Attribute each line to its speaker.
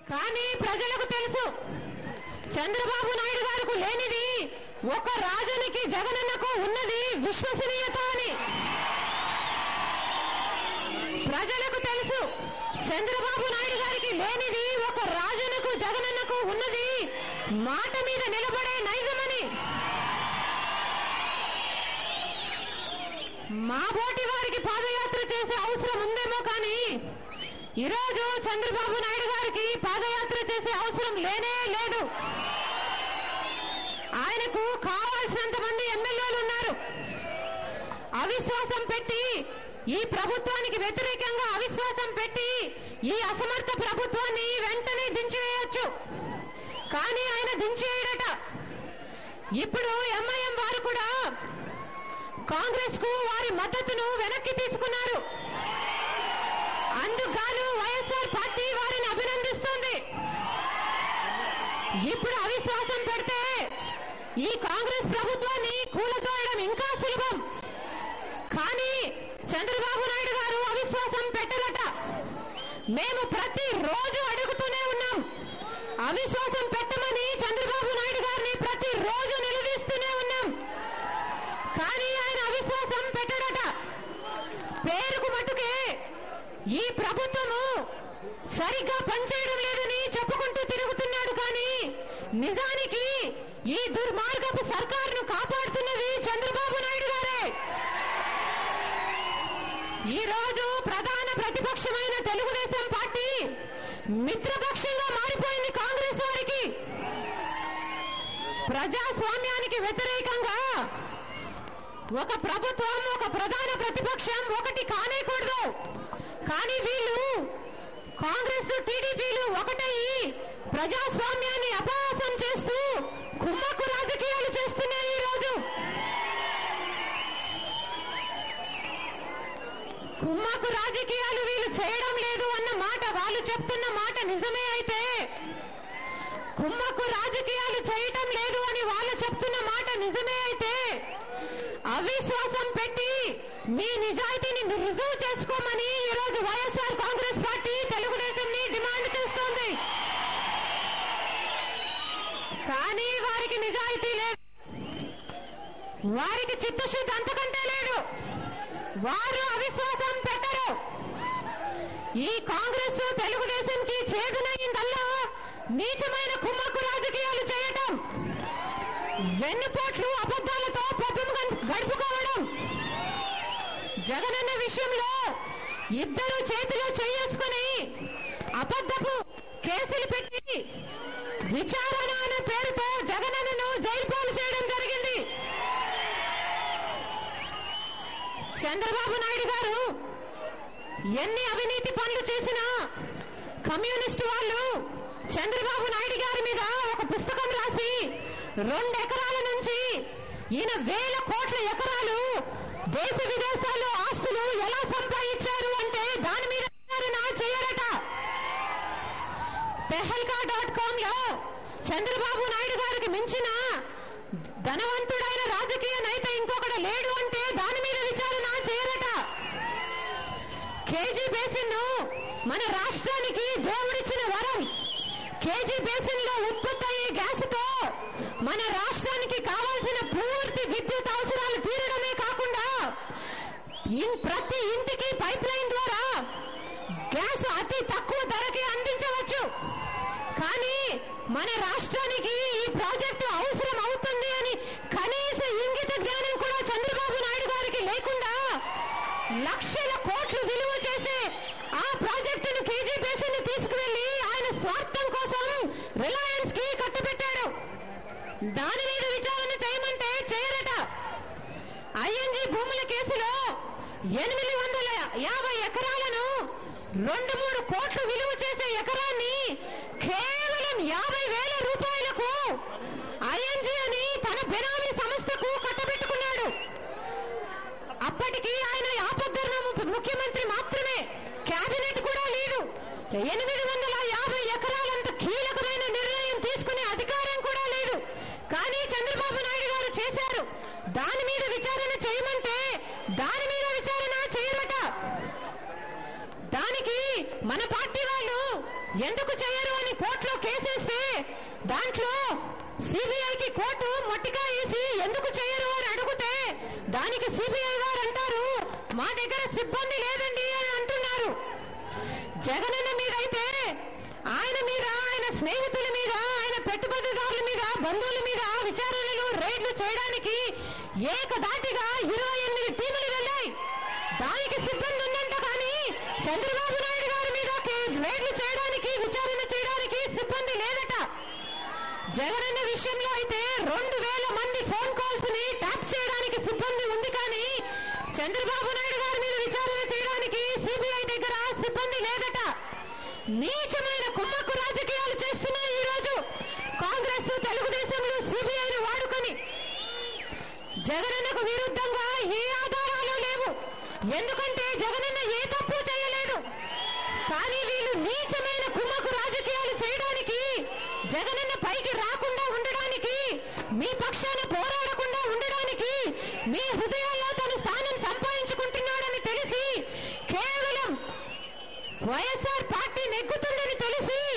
Speaker 1: కానీ ప్రజలకు తెలుసు చంద్రబాబు నాయుడు గారికి లేనిది ఒక రాజునికి జగనన్నకు ఉన్నది విశ్వసనీయత అని ప్రజలకు తెలుసు చంద్రబాబు నాయుడు గారికి లేనిది ఒక రాజునకు జగనన్నకు ఉన్నది మాట మీద నిలబడే నైజమని మా బోటి వారికి పాదయాత్ర చేసే అవసరం ఉందేమో కానీ ఈరోజు చంద్రబాబు నాయుడు గారికి పాదయాత్ర చేసే అవసరం లేనే లేదు ఆయనకు కావాల్సినంత మంది ఎమ్మెల్యేలు ఉన్నారు అవిశ్వాసం పెట్టి ఈ ప్రభుత్వానికి వ్యతిరేకంగా అవిశ్వాసం పెట్టి ఈ అసమర్థ ప్రభుత్వాన్ని వెంటనే దించివేయొచ్చు కానీ ఆయన దించేయడట ఇప్పుడు ఎంఐఎం వారు కూడా కాంగ్రెస్ కు వారి మద్దతును వెనక్కి తీసుకున్నారు అందుకు వైఎస్ఆర్ పార్టీ వారిని అభినందిస్తుంది ఇప్పుడు అవిశ్వాసం పెడితే ఈ కాంగ్రెస్ ప్రభుత్వాన్ని కూలతోయడం ఇంకా సులభం కానీ చంద్రబాబు నాయుడు గారు అవిశ్వాసం పెట్టరట మేము ప్రతి రోజు అడుగుతూనే ఉన్నాం అవిశ్వాసం పెట్టమని చంద్రబాబు నాయుడు గారిని ప్రతి రోజు నిలదీస్తూనే ఉన్నాం కానీ ఆయన అవిశ్వాసం పెట్టడట పేరుకు మటుకే ఈ ప్రభుత్వము సరిగ్గా పనిచేయడం లేదని చెప్పుకుంటూ తిరుగుతున్నాడు కానీ నిజానికి ఈ దుర్మార్గపు సర్కారును కాపాడుతున్నది చంద్రబాబు నాయుడు గారే ఈ రోజు ప్రధాన ప్రతిపక్షమైన తెలుగుదేశం పార్టీ మిత్రపక్షంగా మారిపోయింది కాంగ్రెస్ వారికి ప్రజాస్వామ్యానికి వ్యతిరేకంగా ఒక ప్రభుత్వం ఒక ప్రధాన ప్రతిపక్షం ఒకటి కానేకూడదు కానీ వీళ్ళు కాంగ్రెస్ టీడీపీలు ఒకటయ్యి ప్రజాస్వామ్యాన్ని అపహాసం చేస్తూ కుమ్మక్కు రాజకీయాలు చేస్తున్నాయి ఈ రోజు కుమ్మక్కు రాజకీయాలు వీళ్ళు చేయడం లేదు అన్న మాట వాళ్ళు చెప్తున్న మాట నిజమే అయితే కుమ్మక్కు రాజకీయాలు చేయటం లేదు అని వాళ్ళు చెప్తున్న మాట నిజమే అయితే అవిశ్వాసం పెట్టి మీ నిజాయితీని రుజువు చేసుకోమని ఈ రోజు వైఎస్ఆర్ కాంగ్రెస్ పార్టీ తెలుగుదేశం ని డిమాండ్ చేస్తోంది కానీ వారికి నిజాయితీ లేదు వారికి చిత్తశుద్ధి అంతకంటే లేదు వారు అవిశ్వాసం పెట్టరు ఈ కాంగ్రెస్ తెలుగుదేశం కి చేదునైందల్లా నీచమైన కుమ్మక్కు రాజకీయాలు చేయటం వెన్నుపోట్లు అబద్ధాలతో పబ్బం గం- గడుపుకోవడం జగనన్న విషయంలో ఇద్దరు చేతిలో చేసుకుని అబద్ధపు కేసులు పెట్టి విచారణ అనే పేరుతో జగనన్నను జైలు పాలు చేయడం జరిగింది చంద్రబాబు నాయుడు గారు ఎన్ని అవినీతి పనులు చేసినా కమ్యూనిస్టు వాళ్ళు చంద్రబాబు నాయుడు గారి మీద ఒక పుస్తకం రాసి రెండు ఎకరాల నుంచి ఈయన వేల కోట్ల ఎకరాలు దేశ విదేశాల్లో ఆస్తులు ఎలా సంపాదించారు అంటే దాని మీద విచారణ చేయరట తెహల్కా డాట్ కామ్ లో చంద్రబాబు నాయుడు గారికి మించిన ధనవంతుడైన రాజకీయ నేత ఇంకొకడు లేడు అంటే దాని మీద విచారణ చేయరట కేజీ బేసిన్ మన రాష్ట్రానికి దేవుడిచ్చిన వరం కేజీ బేసిన్ లో ఉత్పత్తి అయ్యే గ్యాస్ తో మన రాష్ట్రానికి కావాల్సిన పూర్తి విద్యుత్ అవసరాలు తీరడమే కాకుండా ఇన్- ప్రతి ఇంటికి పైప్ లైన్ ద్వారా గ్యాస్ అతి తక్కువ ధరకే అందించవచ్చు కానీ మన రాష్ట్రానికి ఈ ప్రాజెక్టు అవసరం అవుతుంది అని కనీస ఇంగిత జ్ఞానం కూడా చంద్రబాబు నాయుడు గారికి లేకుండా లక్షల కోట్లు విలువ చేసే ఆ ప్రాజెక్టును కేజీ బేసిన్ తీసుకువెళ్లి ఆయన స్వార్థం కోసం రిలయన్స్ కి కట్టబెట్టాడు దాని మీద విచారణ చేయమంటే చేయరట ఐఎన్జీ భూముల కేసులో ఎనిమిది వందల యాభై ఎకరాలను రెండు మూడు కోట్లు విలువ చేసే ఎకరాన్ని కేవలం యాభై వేల రూపాయలకు ఐఎన్జీ అని తన బెనామీ సంస్థకు కట్టబెట్టుకున్నాడు అప్పటికి ఆయన ఆపద్ధర్మ ముఖ్యమంత్రి మాత్రమే కేబినెట్ కూడా లేదు ఎనిమిది వందల యాభై ఎకరాలంత కీలకమైన నిర్ణయం తీసుకునే అధికారం కూడా లేదు కానీ చంద్రబాబు నాయుడు గారు చేశారు దాని మీద విచారణ చేయమంటే దాని మీద విచారణ చేయరట దానికి మన పార్టీ వాళ్ళు ఎందుకు చేయరు అని కోర్టులో కేసేస్తే దాంట్లో సిబిఐకి కోర్టు మొట్టిగా వేసి ఎందుకు చేయరు అని అడిగితే దానికి సిబిఐ వారు అంటారు మా దగ్గర సిబ్బంది లేదండి అని అంటున్నారు జగనన్న మీద అయితే ఆయన మీద ఆయన స్నేహితుల మీద ఆయన పెట్టుబడిదారుల మీద బంధువుల మీద విచారణలు రైడ్లు చేయడానికి ఏకదాటిగా ఇరవై ఎనిమిది టీములు వెళ్ళాయి దానికి సిబ్బంది ఉందంట కానీ చంద్రబాబు నాయుడు గారి మీద కే- రైడ్లు చేయడానికి విచారణ చేయడానికి సిబ్బంది లేదట జగనన్న విషయంలో అయితే రెండు వేల మంది ఫోన్ కాల్స్ ని ట్యాప్ చేయడానికి సిబ్బంది ఉంది కానీ చంద్రబాబు నాయుడు గారి మీద విచారణ చేయడానికి సిబిఐ దగ్గర సిబ్బంది లేదట నీచమైన కుమ్మక్కు రాజకీయాలు చేస్తున్నాయి ఈ రోజు కాంగ్రెస్ తెలుగుదేశంలో సిబిఐని వాడుకొని జగనన్నకు విరుద్ధంగా ఏ ఆధారాలు లేవు ఎందుకంటే జగనన్న ఏ తప్పు చేయలేదు కానీ వీళ్ళు నీచమైన కుమ్మకు రాజకీయాలు చేయడానికి జగనన్న పైకి రాకుండా ఉండడానికి మీ పక్షాన పోరాడకుండా ఉండడానికి మీ హృదయాల్లో తన స్థానం సంపాదించుకుంటున్నాడని తెలిసి కేవలం వైఎస్ఆర్ పార్టీ నెగ్గుతుందని తెలిసి